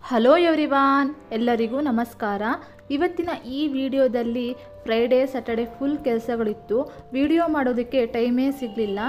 hello everyone ಎಲ್ಲರಿಗೂ ನಮಸ್ಕಾರ ಇವತ್ತಿನ ಈ ವಿಡಿಯೋದಲ್ಲಿ ಫ್ರೈಡೇ ಸ್ಯಾಟರ್ಡೆ ಫುಲ್ ಕೆಲಸಗಳಿತ್ತು ವಿಡಿಯೋ ಮಾಡೋದಕ್ಕೆ ಟೈಮೇ ಸಿಗಲಿಲ್ಲ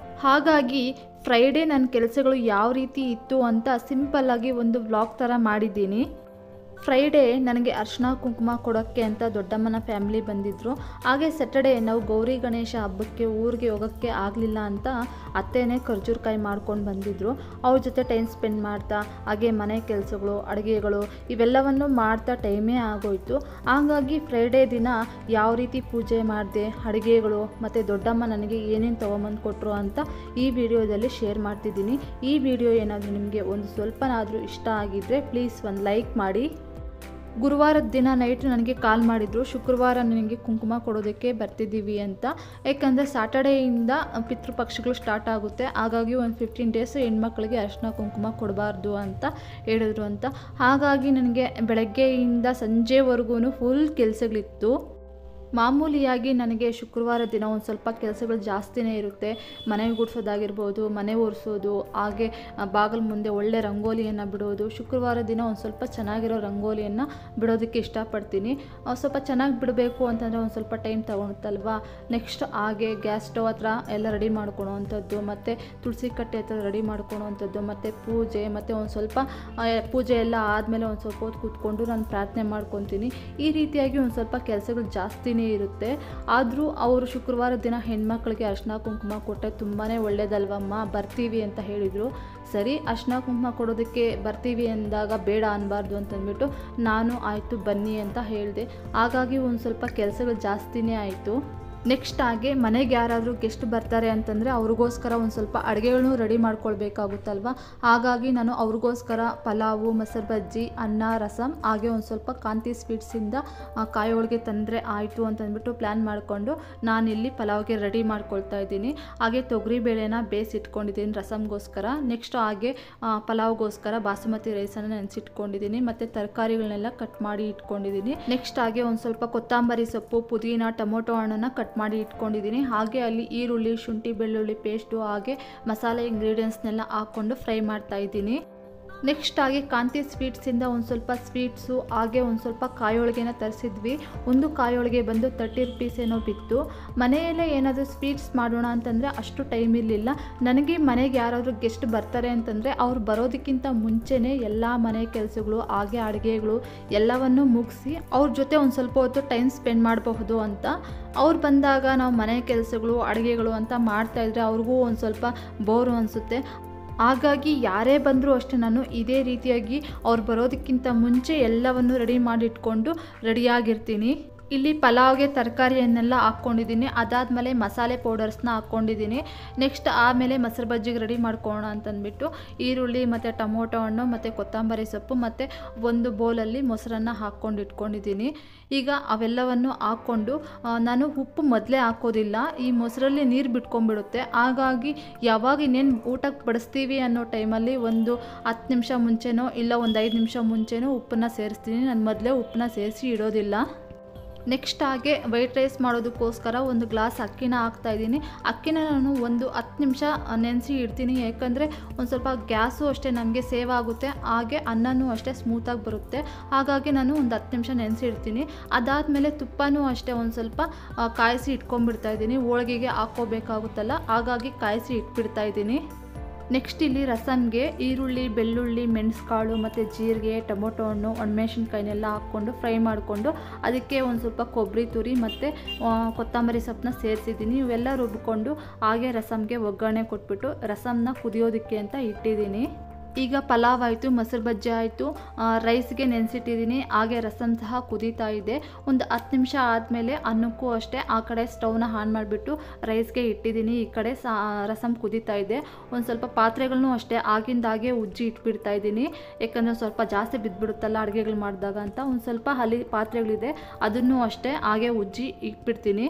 ಹಾಗಾಗಿ ಫ್ರೈಡೇ ನನ್ನ ಕೆಲಸಗಳು ಯಾವ ರೀತಿ ಇತ್ತು ಅಂತ ಸಿಂಪಲ್ಲಾಗಿ ಒಂದು ವ್ಲಾಗ್ ಥರ ಮಾಡಿದ್ದೀನಿ ಫ್ರೈಡೇ ನನಗೆ ಅರ್ಶಿನ ಕುಂಕುಮ ಕೊಡೋಕ್ಕೆ ಅಂತ ದೊಡ್ಡಮ್ಮನ ಫ್ಯಾಮಿಲಿ ಬಂದಿದ್ದರು ಹಾಗೆ ಸ್ಯಾಟರ್ಡೇ ನಾವು ಗೌರಿ ಗಣೇಶ ಹಬ್ಬಕ್ಕೆ ಊರಿಗೆ ಹೋಗೋಕ್ಕೆ ಆಗಲಿಲ್ಲ ಅಂತ ಅತ್ತೇನೆ ಖರ್ಜೂರ್ಕಾಯಿ ಮಾಡ್ಕೊಂಡು ಬಂದಿದ್ದರು ಅವ್ರ ಜೊತೆ ಟೈಮ್ ಸ್ಪೆಂಡ್ ಮಾಡ್ತಾ ಹಾಗೆ ಮನೆ ಕೆಲಸಗಳು ಅಡುಗೆಗಳು ಇವೆಲ್ಲವನ್ನು ಮಾಡ್ತಾ ಟೈಮೇ ಆಗೋಯ್ತು ಹಾಗಾಗಿ ಫ್ರೈಡೇ ದಿನ ಯಾವ ರೀತಿ ಪೂಜೆ ಮಾಡಿದೆ ಅಡುಗೆಗಳು ಮತ್ತು ದೊಡ್ಡಮ್ಮ ನನಗೆ ಏನೇನು ತೊಗೊಂಬಂದು ಕೊಟ್ಟರು ಅಂತ ಈ ವಿಡಿಯೋದಲ್ಲಿ ಶೇರ್ ಮಾಡ್ತಿದ್ದೀನಿ ಈ ವಿಡಿಯೋ ಏನಾದರೂ ನಿಮಗೆ ಒಂದು ಸ್ವಲ್ಪನಾದರೂ ಇಷ್ಟ ಆಗಿದ್ದರೆ ಪ್ಲೀಸ್ ಒಂದು ಲೈಕ್ ಮಾಡಿ ಗುರುವಾರದ ದಿನ ನೈಟ್ ನನಗೆ ಕಾಲ್ ಮಾಡಿದರು ಶುಕ್ರವಾರ ನನಗೆ ಕುಂಕುಮ ಕೊಡೋದಕ್ಕೆ ಬರ್ತಿದ್ದೀವಿ ಅಂತ ಯಾಕಂದರೆ ಸ್ಯಾಟರ್ಡೇಯಿಂದ ಪಿತೃಪಕ್ಷಗಳು ಸ್ಟಾರ್ಟ್ ಆಗುತ್ತೆ ಹಾಗಾಗಿ ಒಂದು ಫಿಫ್ಟೀನ್ ಡೇಸ್ ಹೆಣ್ಮಕ್ಳಿಗೆ ಅರಿಶಿನ ಕುಂಕುಮ ಕೊಡಬಾರ್ದು ಅಂತ ಹೇಳಿದ್ರು ಅಂತ ಹಾಗಾಗಿ ನನಗೆ ಬೆಳಗ್ಗೆಯಿಂದ ಸಂಜೆವರೆಗೂ ಫುಲ್ ಕೆಲಸಗಳಿತ್ತು ಮಾಮೂಲಿಯಾಗಿ ನನಗೆ ಶುಕ್ರವಾರ ದಿನ ಒಂದು ಸ್ವಲ್ಪ ಕೆಲಸಗಳು ಜಾಸ್ತಿನೇ ಇರುತ್ತೆ ಮನೆ ಗುಡಿಸೋದಾಗಿರ್ಬೋದು ಮನೆ ಒರೆಸೋದು ಹಾಗೆ ಬಾಗಿಲು ಮುಂದೆ ಒಳ್ಳೆ ರಂಗೋಲಿಯನ್ನು ಬಿಡೋದು ಶುಕ್ರವಾರ ದಿನ ಒಂದು ಸ್ವಲ್ಪ ಚೆನ್ನಾಗಿರೋ ರಂಗೋಲಿಯನ್ನು ಬಿಡೋದಕ್ಕೆ ಇಷ್ಟಪಡ್ತೀನಿ ಅಹ್ ಸ್ವಲ್ಪ ಚೆನ್ನಾಗಿ ಬಿಡಬೇಕು ಅಂತಂದರೆ ಒಂದು ಸ್ವಲ್ಪ ಟೈಮ್ ತಗೊಳುತ್ತಲ್ವಾ ನೆಕ್ಸ್ಟ್ ಹಾಗೆ ಗ್ಯಾಸ್ ಸ್ಟವ್ ಹತ್ರ ಎಲ್ಲ ರೆಡಿ ಮಾಡ್ಕೊಳೋ ಅಂಥದ್ದು ಮತ್ತು ತುಳಸಿ ಕಟ್ಟೆ ಹತ್ರ ರೆಡಿ ಮಾಡ್ಕೊಳೋ ಅಂಥದ್ದು ಮತ್ತು ಪೂಜೆ ಮತ್ತು ಒಂದು ಸ್ವಲ್ಪ ಆ, ಪೂಜೆ ಎಲ್ಲ ಆದಮೇಲೆ ಒಂದು ಸ್ವಲ್ಪ ಹೊತ್ತು ಕೂತ್ಕೊಂಡು ನಾನು ಪ್ರಾರ್ಥನೆ ಮಾಡ್ಕೊತೀನಿ ಈ ರೀತಿಯಾಗಿ ಒಂದು ಸ್ವಲ್ಪ ಕೆಲಸಗಳು ಜಾಸ್ತಿನೇ ಇರುತ್ತೆ ಆದರೂ ಅವರು ಶುಕ್ರವಾರ ದಿನ ಹೆಣ್ಮಕ್ಳಿಗೆ ಅರ್ಶಿನ ಕುಂಕುಮ ಕೊಟ್ಟರೆ ತುಂಬಾ ಒಳ್ಳೇದಲ್ವಮ್ಮ ಬರ್ತೀವಿ ಅಂತ ಹೇಳಿದರು ಸರಿ ಅರ್ಶಿನ ಕುಂಕುಮ ಕೊಡೋದಕ್ಕೆ ಬರ್ತೀವಿ ಅಂದಾಗ ಬೇಡ ಅನ್ನಬಾರ್ದು ಅಂತಂದ್ಬಿಟ್ಟು ನಾನು ಆಯಿತು ಬನ್ನಿ ಅಂತ ಹೇಳಿದೆ ಹಾಗಾಗಿ ಒಂದು ಸ್ವಲ್ಪ ಕೆಲಸಗಳು ಜಾಸ್ತಿನೇ ಆಯಿತು ನೆಕ್ಸ್ಟ್ ಹಾಗೆ ಮನೆಗೆ ಯಾರಾದರೂ ಗೆಸ್ಟ್ ಬರ್ತಾರೆ ಅಂತಂದರೆ ಅವ್ರಿಗೋಸ್ಕರ ಒಂದು ಸ್ವಲ್ಪ ಅಡುಗೆಗಳನ್ನು ರೆಡಿ ಮಾಡ್ಕೊಳ್ಬೇಕಾಗುತ್ತಲ್ವ ಹಾಗಾಗಿ ನಾನು ಅವ್ರಿಗೋಸ್ಕರ ಪಲಾವು ಮೊಸರು ಬಜ್ಜಿ ಅನ್ನ ರಸಮ್ ಹಾಗೆ ಒಂದು ಸ್ವಲ್ಪ ಕಾಂತಿ ಸ್ವೀಟ್ಸಿಂದ ಆ, ಕಾಯಿ ಹೋಳಿಗೆ ತಂದರೆ ಆಯಿತು ಅಂತಂದ್ಬಿಟ್ಟು ಪ್ಲ್ಯಾನ್ ಮಾಡಿಕೊಂಡು ನಾನಿಲ್ಲಿ ಪಲಾವ್ಗೆ ರೆಡಿ ಮಾಡ್ಕೊಳ್ತಾ ಇದ್ದೀನಿ ಹಾಗೆ ತೊಗರಿ ಬೇಳೆನ ಬೇಯಿಸಿಟ್ಕೊಂಡಿದ್ದೀನಿ ರಸಮ್ಗೋಸ್ಕರ ನೆಕ್ಸ್ಟ್ ಹಾಗೆ ಆ, ಪಲಾವ್ಗೋಸ್ಕರ ಬಾಸುಮತಿ ರೈಸನ್ನು ನೆನೆಸಿಟ್ಕೊಂಡಿದ್ದೀನಿ ಮತ್ತು ತರಕಾರಿಗಳನ್ನೆಲ್ಲ ಕಟ್ ಮಾಡಿ ಇಟ್ಕೊಂಡಿದ್ದೀನಿ ನೆಕ್ಸ್ಟ್ ಹಾಗೆ ಒಂದು ಸ್ವಲ್ಪ ಕೊತ್ತಂಬರಿ ಸೊಪ್ಪು ಪುದೀನ ಟೊಮೊಟೊ ಹಣ್ಣನ್ನು ಕಟ್ ಮಾಡಿ ಇಟ್ಕೊಂಡಿದ್ದೀನಿ ಹಾಗೆ ಅಲ್ಲಿ ಈರುಳ್ಳಿ ಶುಂಠಿ ಬೆಳ್ಳುಳ್ಳಿ ಪೇಸ್ಟು ಹಾಗೆ ಮಸಾಲೆ ಇಂಗ್ರೀಡಿಯೆಂಟ್ಸ್ನೆಲ್ಲ ಹಾಕ್ಕೊಂಡು ಫ್ರೈ ಮಾಡ್ತಾ ಇದ್ದೀನಿ ನೆಕ್ಸ್ಟ್ ಹಾಗೆ ಕಾಂತಿ ಸ್ವೀಟ್ಸಿಂದ ಒಂದು ಸ್ವಲ್ಪ ಸ್ವೀಟ್ಸು ಹಾಗೆ ಒಂದು ಸ್ವಲ್ಪ ಕಾಯೊಳಗೆನ ತರಿಸಿದ್ವಿ ಒಂದು ಕಾಯೊಳಗೆ ಬಂದು ತರ್ಟಿ ರುಪೀಸ್ ಏನೋ ಬಿತ್ತು ಮನೆಯಲ್ಲೇ ಏನಾದರೂ ಸ್ವೀಟ್ಸ್ ಮಾಡೋಣ ಅಂತಂದರೆ ಅಷ್ಟು ಟೈಮ್ ಇರಲಿಲ್ಲ ನನಗೆ ಮನೆಗೆ ಯಾರಾದರೂ ಗೆಸ್ಟ್ ಬರ್ತಾರೆ ಅಂತಂದರೆ ಅವ್ರು ಬರೋದಕ್ಕಿಂತ ಮುಂಚೆನೇ ಎಲ್ಲ ಮನೆ ಕೆಲಸಗಳು ಹಾಗೆ ಅಡುಗೆಗಳು ಎಲ್ಲವನ್ನು ಮುಗಿಸಿ ಅವ್ರ ಜೊತೆ ಒಂದು ಸ್ವಲ್ಪ ಹೊತ್ತು ಟೈಮ್ ಸ್ಪೆಂಡ್ ಮಾಡಬಹುದು ಅಂತ ಅವ್ರು ಬಂದಾಗ ನಾವು ಮನೆ ಕೆಲಸಗಳು ಅಡುಗೆಗಳು ಅಂತ ಮಾಡ್ತಾಯಿದ್ರೆ ಅವ್ರಿಗೂ ಒಂದು ಸ್ವಲ್ಪ ಬೋರು ಅನಿಸುತ್ತೆ ಹಾಗಾಗಿ ಯಾರೇ ಬಂದರೂ ಅಷ್ಟೇ ನಾನು ಇದೇ ರೀತಿಯಾಗಿ ಅವ್ರು ಬರೋದಕ್ಕಿಂತ ಮುಂಚೆ ಎಲ್ಲವನ್ನು ರೆಡಿ ಮಾಡಿಟ್ಕೊಂಡು ರೆಡಿಯಾಗಿರ್ತೀನಿ ಇಲ್ಲಿ ಪಲಾವ್ಗೆ ತರಕಾರಿಯನ್ನೆಲ್ಲ ಹಾಕ್ಕೊಂಡಿದ್ದೀನಿ ಅದಾದಮೇಲೆ ಮಸಾಲೆ ಪೌಡರ್ಸ್ನ ಹಾಕ್ಕೊಂಡಿದ್ದೀನಿ ನೆಕ್ಸ್ಟ್ ಆಮೇಲೆ ಮೊಸರು ಬಜ್ಜಿಗೆ ರೆಡಿ ಮಾಡ್ಕೊಳ್ಳೋಣ ಅಂತಂದ್ಬಿಟ್ಟು ಈರುಳ್ಳಿ ಮತ್ತು ಟೊಮೊಟೊ ಹಣ್ಣು ಮತ್ತು ಕೊತ್ತಂಬರಿ ಸೊಪ್ಪು ಮತ್ತು ಒಂದು ಬೌಲಲ್ಲಿ ಮೊಸರನ್ನು ಹಾಕ್ಕೊಂಡು ಇಟ್ಕೊಂಡಿದ್ದೀನಿ ಈಗ ಅವೆಲ್ಲವನ್ನು ಹಾಕ್ಕೊಂಡು ಆ, ನಾನು ಉಪ್ಪು ಮೊದಲೇ ಹಾಕೋದಿಲ್ಲ ಈ ಮೊಸರಲ್ಲಿ ನೀರು ಬಿಟ್ಕೊಂಡ್ಬಿಡುತ್ತೆ ಹಾಗಾಗಿ ಯಾವಾಗ ಇನ್ನೇನು ಊಟಕ್ಕೆ ಬಡಿಸ್ತೀವಿ ಅನ್ನೋ ಟೈಮಲ್ಲಿ ಒಂದು ಹತ್ತು ನಿಮಿಷ ಮುಂಚೆನೋ ಇಲ್ಲ ಒಂದು ಐದು ನಿಮಿಷ ಮುಂಚೆನೋ ಉಪ್ಪನ್ನ ಸೇರಿಸ್ತೀನಿ ನಾನು ಮೊದಲೇ ಉಪ್ಪನ್ನ ಸೇರಿಸಿ ಇಡೋದಿಲ್ಲ ನೆಕ್ಸ್ಟ್ ಹಾಗೆ ವೈಟ್ ರೈಸ್ ಮಾಡೋದಕ್ಕೋಸ್ಕರ ಒಂದು ಗ್ಲಾಸ್ ಅಕ್ಕಿನ ಹಾಕ್ತಾ ಇದ್ದೀನಿ ಅಕ್ಕಿನ ನಾನು ಒಂದು ಹತ್ತು ನಿಮಿಷ ನೆನೆಸಿ ಇಡ್ತೀನಿ ಯಾಕಂದರೆ ಒಂದು ಸ್ವಲ್ಪ ಗ್ಯಾಸು ಅಷ್ಟೇ ನಮಗೆ ಸೇವ್ ಆಗುತ್ತೆ ಹಾಗೆ ಅನ್ನನೂ ಅಷ್ಟೇ ಸ್ಮೂತಾಗಿ ಬರುತ್ತೆ ಹಾಗಾಗಿ ನಾನು ಒಂದು ಹತ್ತು ನಿಮಿಷ ನೆನೆಸಿ ಇಡ್ತೀನಿ ಅದಾದಮೇಲೆ ತುಪ್ಪನೂ ಅಷ್ಟೇ ಒಂದು ಸ್ವಲ್ಪ ಆ, ಕಾಯಿಸಿ ಇಟ್ಕೊಂಡ್ಬಿಡ್ತಾ ಇದ್ದೀನಿ ಹೋಳಿಗೆಗೆ ಹಾಕ್ಕೋಬೇಕಾಗುತ್ತಲ್ಲ ಹಾಗಾಗಿ ಕಾಯಿಸಿ ಇಟ್ಬಿಡ್ತಾ ಇದ್ದೀನಿ ನೆಕ್ಸ್ಟ್ ಇಲ್ಲಿ ರಸಮ್ಗೆ ಈರುಳ್ಳಿ ಬೆಳ್ಳುಳ್ಳಿ ಮೆಣಸುಕಾಳು ಮತ್ತು ಜೀರಿಗೆ ಟೊಮೊಟೊ ಹಣ್ಣು ಒಣಮೆಣಸಿನ್ಕಾಯಿನೆಲ್ಲ ಹಾಕ್ಕೊಂಡು ಫ್ರೈ ಮಾಡಿಕೊಂಡು ಅದಕ್ಕೆ ಒಂದು ಸ್ವಲ್ಪ ಕೊಬ್ಬರಿ ತುರಿ ಮತ್ತು ಕೊತ್ತಂಬರಿ ಸೊಪ್ಪನ್ನ ಸೇರಿಸಿದ್ದೀನಿ ಇವೆಲ್ಲ ರುಬ್ಕೊಂಡು ಹಾಗೆ ರಸಮ್ಗೆ ಒಗ್ಗರಣೆ ಕೊಟ್ಬಿಟ್ಟು ರಸಮ್ನ ಕುದಿಯೋದಕ್ಕೆ ಅಂತ ಇಟ್ಟಿದ್ದೀನಿ ಈಗ ಪಲಾವ್ ಆಯಿತು ಮೊಸರು ಬಜ್ಜಿ ಆಯಿತು ರೈಸ್ಗೆ ನೆನೆಸಿಟ್ಟಿದ್ದೀನಿ ಹಾಗೆ ರಸಮ್ ಸಹ ಕುದೀತಾ ಇದೆ ಒಂದು ಹತ್ತು ನಿಮಿಷ ಆದಮೇಲೆ ಅನ್ನಕ್ಕೂ ಅಷ್ಟೇ ಆ ಕಡೆ ಸ್ಟವ್ನ ಆನ್ ಮಾಡಿಬಿಟ್ಟು ರೈಸ್ಗೆ ಇಟ್ಟಿದ್ದೀನಿ ಈ ಕಡೆ ಸಾ ರಸಮ್ ಕುದೀತಾ ಇದೆ ಒಂದು ಸ್ವಲ್ಪ ಪಾತ್ರೆಗಳನ್ನೂ ಅಷ್ಟೇ ಆಗಿಂದಾಗೆ ಉಜ್ಜಿ ಇಟ್ಬಿಡ್ತಾ ಇದ್ದೀನಿ ಯಾಕಂದರೆ ಸ್ವಲ್ಪ ಜಾಸ್ತಿ ಬಿದ್ದುಬಿಡುತ್ತಲ್ಲ ಅಡುಗೆಗಳು ಮಾಡಿದಾಗ ಅಂತ ಒಂದು ಸ್ವಲ್ಪ ಅಲ್ಲಿ ಪಾತ್ರೆಗಳಿದೆ ಅದನ್ನು ಅಷ್ಟೇ ಹಾಗೆ ಉಜ್ಜಿ ಇಟ್ಬಿಡ್ತೀನಿ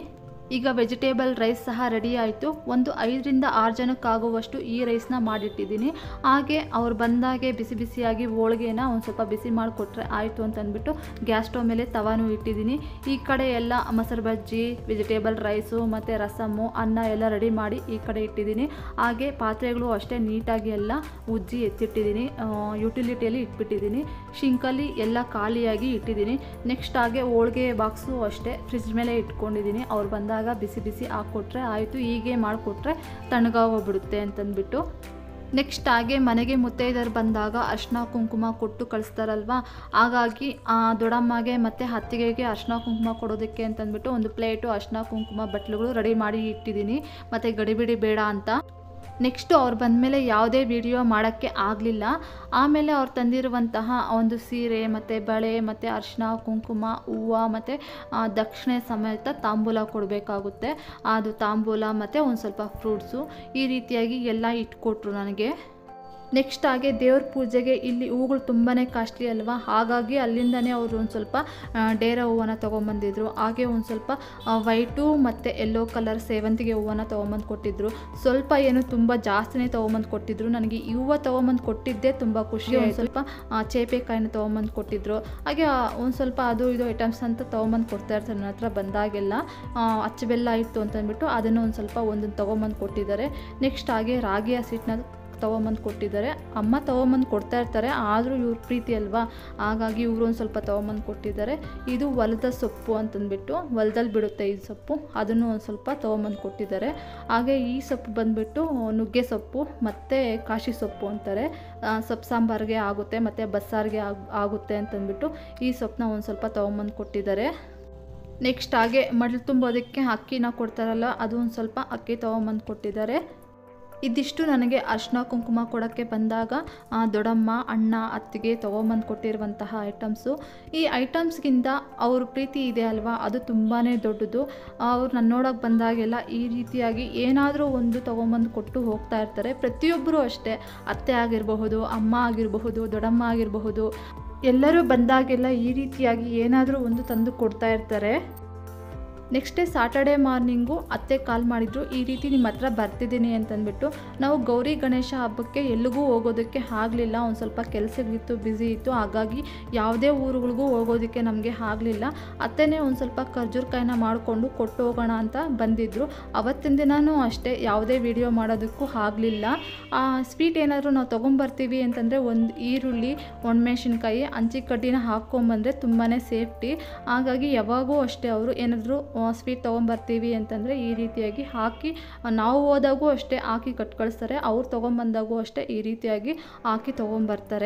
ಈಗ ವೆಜಿಟೇಬಲ್ ರೈಸ್ ಸಹ ರೆಡಿ ಆಯಿತು ಒಂದು ಐದರಿಂದ ಆರು ಜನಕ್ಕಾಗುವಷ್ಟು ಈ ರೈಸ್ನ ಮಾಡಿಟ್ಟಿದ್ದೀನಿ ಹಾಗೆ ಅವ್ರು ಬಂದಾಗೆ ಬಿಸಿ ಬಿಸಿಯಾಗಿ ಹೋಳ್ಗೆನ ಒಂದು ಸ್ವಲ್ಪ ಬಿಸಿ ಮಾಡಿಕೊಟ್ರೆ ಆಯಿತು ಅಂತ ಅಂದ್ಬಿಟ್ಟು ಗ್ಯಾಸ್ ಸ್ಟವ್ ಮೇಲೆ ತವಾನು ಇಟ್ಟಿದ್ದೀನಿ ಈ ಕಡೆ ಎಲ್ಲ ಮೊಸರು ಬಜ್ಜಿ ವೆಜಿಟೇಬಲ್ ರೈಸು ಮತ್ತು ರಸಮ್ಮು ಅನ್ನ ಎಲ್ಲ ರೆಡಿ ಮಾಡಿ ಈ ಕಡೆ ಇಟ್ಟಿದ್ದೀನಿ ಹಾಗೆ ಪಾತ್ರೆಗಳು ಅಷ್ಟೇ ನೀಟಾಗಿ ಎಲ್ಲ ಉಜ್ಜಿ ಎತ್ತಿಟ್ಟಿದ್ದೀನಿ ಯುಟಿಲಿಟಿಯಲ್ಲಿ ಇಟ್ಬಿಟ್ಟಿದ್ದೀನಿ ಶಿಂಕಲ್ಲಿ ಎಲ್ಲ ಖಾಲಿಯಾಗಿ ಇಟ್ಟಿದ್ದೀನಿ ನೆಕ್ಸ್ಟ್ ಹಾಗೆ ಹೋಳ್ಗೆ ಬಾಕ್ಸು ಅಷ್ಟೇ ಫ್ರಿಜ್ ಮೇಲೆ ಇಟ್ಕೊಂಡಿದ್ದೀನಿ ಅವ್ರು ಬಂದಾಗ ಬಿಸಿ ಬಿಸಿ ಹಾಕ್ಕೊಟ್ರೆ ಆಯಿತು ಹೀಗೆ ಮಾಡಿಕೊಟ್ರೆ ತಣ್ಣಗಾಗೋಗ್ಬಿಡುತ್ತೆ ಅಂತಂದ್ಬಿಟ್ಟು ನೆಕ್ಸ್ಟ್ ಹಾಗೆ ಮನೆಗೆ ಮುತ್ತೈದರು ಬಂದಾಗ ಅರ್ಶಿನ ಕುಂಕುಮ ಕೊಟ್ಟು ಕಳಿಸ್ತಾರಲ್ವ ಹಾಗಾಗಿ ಆ ದೊಡ್ಡಮ್ಮಗೆ ಮತ್ತು ಅತ್ತಿಗೆಗೆ ಅರ್ಶಿನ ಕುಂಕುಮ ಕೊಡೋದಕ್ಕೆ ಅಂತಂದ್ಬಿಟ್ಟು ಒಂದು ಪ್ಲೇಟು ಅರ್ಶಿನ ಕುಂಕುಮ ಬಟ್ಲುಗಳು ರೆಡಿ ಮಾಡಿ ಇಟ್ಟಿದ್ದೀನಿ ಮತ್ತು ಗಡಿಬಿಡಿ ಬೇಡ ಅಂತ ನೆಕ್ಸ್ಟು ಅವ್ರು ಬಂದಮೇಲೆ ಯಾವುದೇ ವಿಡಿಯೋ ಮಾಡೋಕ್ಕೆ ಆಗಲಿಲ್ಲ ಆಮೇಲೆ ಅವ್ರು ತಂದಿರುವಂತಹ ಒಂದು ಸೀರೆ ಮತ್ತು ಬಳೆ ಮತ್ತು ಅರಿಶಿನ ಕುಂಕುಮ ಹೂವು ಮತ್ತು ದಕ್ಷಿಣೆ ಸಮೇತ ತಾಂಬೂಲ ಕೊಡಬೇಕಾಗುತ್ತೆ ಅದು ತಾಂಬೂಲ ಮತ್ತು ಒಂದು ಸ್ವಲ್ಪ ಫ್ರೂಟ್ಸು ಈ ರೀತಿಯಾಗಿ ಎಲ್ಲ ಇಟ್ಕೊಟ್ರು ನನಗೆ ನೆಕ್ಸ್ಟ್ ಹಾಗೆ ದೇವ್ರ ಪೂಜೆಗೆ ಇಲ್ಲಿ ಹೂಗಳು ತುಂಬಾ ಕಾಸ್ಟ್ಲಿ ಅಲ್ವಾ ಹಾಗಾಗಿ ಅಲ್ಲಿಂದನೇ ಅವರು ಒಂದು ಸ್ವಲ್ಪ ಆ, ಡೇರ ಹೂವನ್ನು ತೊಗೊಂಬಂದಿದ್ರು ಹಾಗೆ ಒಂದು ಸ್ವಲ್ಪ ವೈಟು ಮತ್ತು ಯೆಲ್ಲೋ ಕಲರ್ ಸೇವಂತಿಗೆ ಹೂವನ್ನು ತೊಗೊಂಬಂದು ಕೊಟ್ಟಿದ್ರು ಸ್ವಲ್ಪ ಏನು ತುಂಬ ಜಾಸ್ತಿನೇ ತೊಗೊಂಬಂದು ಕೊಟ್ಟಿದ್ರು ನನಗೆ ಈ ಹೂವು ತೊಗೊಂಬಂದು ಕೊಟ್ಟಿದ್ದೇ ತುಂಬ ಖುಷಿ ಒಂದು ಸ್ವಲ್ಪ ಆ, ಚೇಪೆಕಾಯಿನ ತೊಗೊಂಬಂದು ಕೊಟ್ಟಿದ್ರು ಹಾಗೆ ಒಂದು ಸ್ವಲ್ಪ ಅದು ಇದು ಐಟಮ್ಸ್ ಅಂತ ತೊಗೊಂಬಂದು ಕೊಡ್ತಾ ಇರ್ತಾರೆ ನನ್ನ ಹತ್ರ ಬಂದಾಗೆಲ್ಲ ಆ, ಅಚ್ಚ ಬೆಲ್ಲ ಇತ್ತು ಅಂತಂದ್ಬಿಟ್ಟು ಅದನ್ನು ಒಂದು ಸ್ವಲ್ಪ ಒಂದನ್ನು ತೊಗೊಂಬಂದು ಕೊಟ್ಟಿದ್ದಾರೆ ನೆಕ್ಸ್ಟ್ ಹಾಗೆ ರಾಗಿ ಹಸಿಟ್ಟನ್ನ ತೊಗೊಂಬಂದು ಕೊಟ್ಟಿದ್ದಾರೆ ಅಮ್ಮ ತೊಗೊಂಬಂದು ಕೊಡ್ತಾ ಇರ್ತಾರೆ ಆದರೂ ಇವ್ರ ಪ್ರೀತಿ ಅಲ್ವಾ ಹಾಗಾಗಿ ಇವರು ಒಂದು ಸ್ವಲ್ಪ ತೊಗೊಂಬಂದು ಕೊಟ್ಟಿದ್ದಾರೆ ಇದು ಹೊಲದ ಸೊಪ್ಪು ಅಂತಂದ್ಬಿಟ್ಟು ಹೊಲದಲ್ಲಿ ಬಿಡುತ್ತೆ ಈ ಸೊಪ್ಪು ಅದನ್ನು ಒಂದು ಸ್ವಲ್ಪ ತೊಗೊಂಬಂದು ಕೊಟ್ಟಿದ್ದಾರೆ ಹಾಗೆ ಈ ಸೊಪ್ಪು ಬಂದುಬಿಟ್ಟು ನುಗ್ಗೆ ಸೊಪ್ಪು ಮತ್ತು ಕಾಶಿ ಸೊಪ್ಪು ಅಂತಾರೆ ಆ, ಸೊಪ್ಪು ಸಾಂಬಾರಿಗೆ ಆಗುತ್ತೆ ಮತ್ತು ಬಸ್ಸಾರಿಗೆ ಆಗ್ ಆಗುತ್ತೆ ಅಂತಂದ್ಬಿಟ್ಟು ಈ ಸೊಪ್ಪನ್ನ ಒಂದು ಸ್ವಲ್ಪ ತೊಗೊಂಬಂದು ಕೊಟ್ಟಿದ್ದಾರೆ ನೆಕ್ಸ್ಟ್ ಹಾಗೆ ಮಡ್ಲು ತುಂಬೋದಕ್ಕೆ ಅಕ್ಕಿನ ಕೊಡ್ತಾರಲ್ಲ ಅದು ಒಂದು ಸ್ವಲ್ಪ ಅಕ್ಕಿ ತೊಗೊಂಬಂದು ಕೊಟ್ಟಿದ್ದಾರೆ ಇದಿಷ್ಟು ನನಗೆ ಅರ್ಶಿನ ಕುಂಕುಮ ಕೊಡೋಕ್ಕೆ ಬಂದಾಗ ಆ, ದೊಡ್ಡಮ್ಮ ಅಣ್ಣ ಅತ್ತಿಗೆ ತೊಗೊಂಬಂದು ಕೊಟ್ಟಿರುವಂತಹ ಐಟಮ್ಸು ಈ ಐಟಮ್ಸ್ಗಿಂತ ಅವ್ರ ಪ್ರೀತಿ ಇದೆ ಅಲ್ವಾ ಅದು ತುಂಬಾ ದೊಡ್ಡದು ಅವ್ರು ನನ್ನ ನೋಡೋಕೆ ಬಂದಾಗೆಲ್ಲ ಈ ರೀತಿಯಾಗಿ ಏನಾದರೂ ಒಂದು ತೊಗೊಂಬಂದು ಕೊಟ್ಟು ಹೋಗ್ತಾ ಇರ್ತಾರೆ ಪ್ರತಿಯೊಬ್ಬರು ಅಷ್ಟೇ ಅತ್ತೆ ಆಗಿರಬಹುದು ಅಮ್ಮ ಆಗಿರಬಹುದು ದೊಡ್ಡಮ್ಮ ಆಗಿರಬಹುದು ಎಲ್ಲರೂ ಬಂದಾಗೆಲ್ಲ ಈ ರೀತಿಯಾಗಿ ಏನಾದರೂ ಒಂದು ತಂದು ಕೊಡ್ತಾ ಇರ್ತಾರೆ ನೆಕ್ಸ್ಟ್ ಡೇ ಸಾಟರ್ಡೇ ಮಾರ್ನಿಂಗು ಅತ್ತೆ ಕಾಲ್ ಮಾಡಿದ್ರು ಈ ರೀತಿ ನಿಮ್ಮ ಹತ್ರ ಬರ್ತಿದ್ದೀನಿ ಅಂತಂದ್ಬಿಟ್ಟು ನಾವು ಗೌರಿ ಗಣೇಶ ಹಬ್ಬಕ್ಕೆ ಎಲ್ಲಿಗೂ ಹೋಗೋದಕ್ಕೆ ಆಗಲಿಲ್ಲ ಒಂದು ಸ್ವಲ್ಪ ಕೆಲಸಗಳಿತ್ತು ಬ್ಯುಸಿ ಇತ್ತು ಹಾಗಾಗಿ ಯಾವುದೇ ಊರುಗಳಿಗೂ ಹೋಗೋದಕ್ಕೆ ನಮಗೆ ಆಗಲಿಲ್ಲ ಅತ್ತೆನೇ ಒಂದು ಸ್ವಲ್ಪ ಖರ್ಜೂರ್ಕಾಯಿನ ಮಾಡಿಕೊಂಡು ಕೊಟ್ಟು ಹೋಗೋಣ ಅಂತ ಬಂದಿದ್ದರು ಅವತ್ತಿನ ದಿನವೂ ಅಷ್ಟೇ ಯಾವುದೇ ವಿಡಿಯೋ ಮಾಡೋದಕ್ಕೂ ಆಗಲಿಲ್ಲ ಸ್ವೀಟ್ ಏನಾದರೂ ನಾವು ತೊಗೊಂಬರ್ತೀವಿ ಅಂತಂದರೆ ಒಂದು ಈರುಳ್ಳಿ ಒಣಮೆಣಸಿನ್ಕಾಯಿ ಹಂಚಿ ಕಡ್ಡಿನ ಹಾಕ್ಕೊಂಬಂದರೆ ತುಂಬಾ ಸೇಫ್ಟಿ ಹಾಗಾಗಿ ಯಾವಾಗೂ ಅಷ್ಟೇ ಅವರು ಏನಾದರೂ ಸ್ವೀಟ್ ತೊಗೊಂಬರ್ತೀವಿ ಅಂತಂದರೆ ಈ ರೀತಿಯಾಗಿ ಹಾಕಿ ಆ, ನಾವು ಹೋದಾಗೂ ಅಷ್ಟೇ ಹಾಕಿ ಕಟ್ ಕಳಿಸ್ತಾರೆ ಅವ್ರು ತೊಗೊಂಬಂದಾಗೂ ಅಷ್ಟೇ ಈ ರೀತಿಯಾಗಿ ಹಾಕಿ ತೊಗೊಂಬರ್ತಾರೆ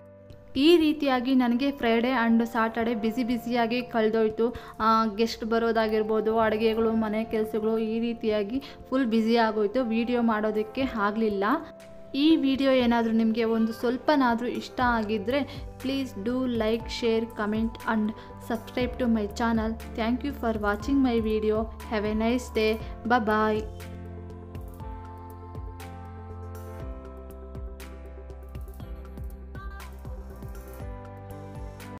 ಈ ರೀತಿಯಾಗಿ ನನಗೆ ಫ್ರೈಡೇ ಆ್ಯಂಡ್ ಸಾಟರ್ಡೆ ಬ್ಯುಸಿ ಬ್ಯುಸಿಯಾಗಿ ಕಳೆದೋಯ್ತು ಗೆಸ್ಟ್ ಬರೋದಾಗಿರ್ಬೋದು ಅಡುಗೆಗಳು ಮನೆ ಕೆಲಸಗಳು ಈ ರೀತಿಯಾಗಿ ಫುಲ್ ಬ್ಯುಸಿ ಆಗೋಯ್ತು ವಿಡಿಯೋ ಮಾಡೋದಕ್ಕೆ ಆಗಲಿಲ್ಲ ಈ ವಿಡಿಯೋ ಏನಾದರೂ ನಿಮಗೆ ಒಂದು ಸ್ವಲ್ಪನಾದರೂ ಇಷ್ಟ ಆಗಿದ್ದರೆ please do like share comment and subscribe to my channel thank you for watching my video have a nice day bye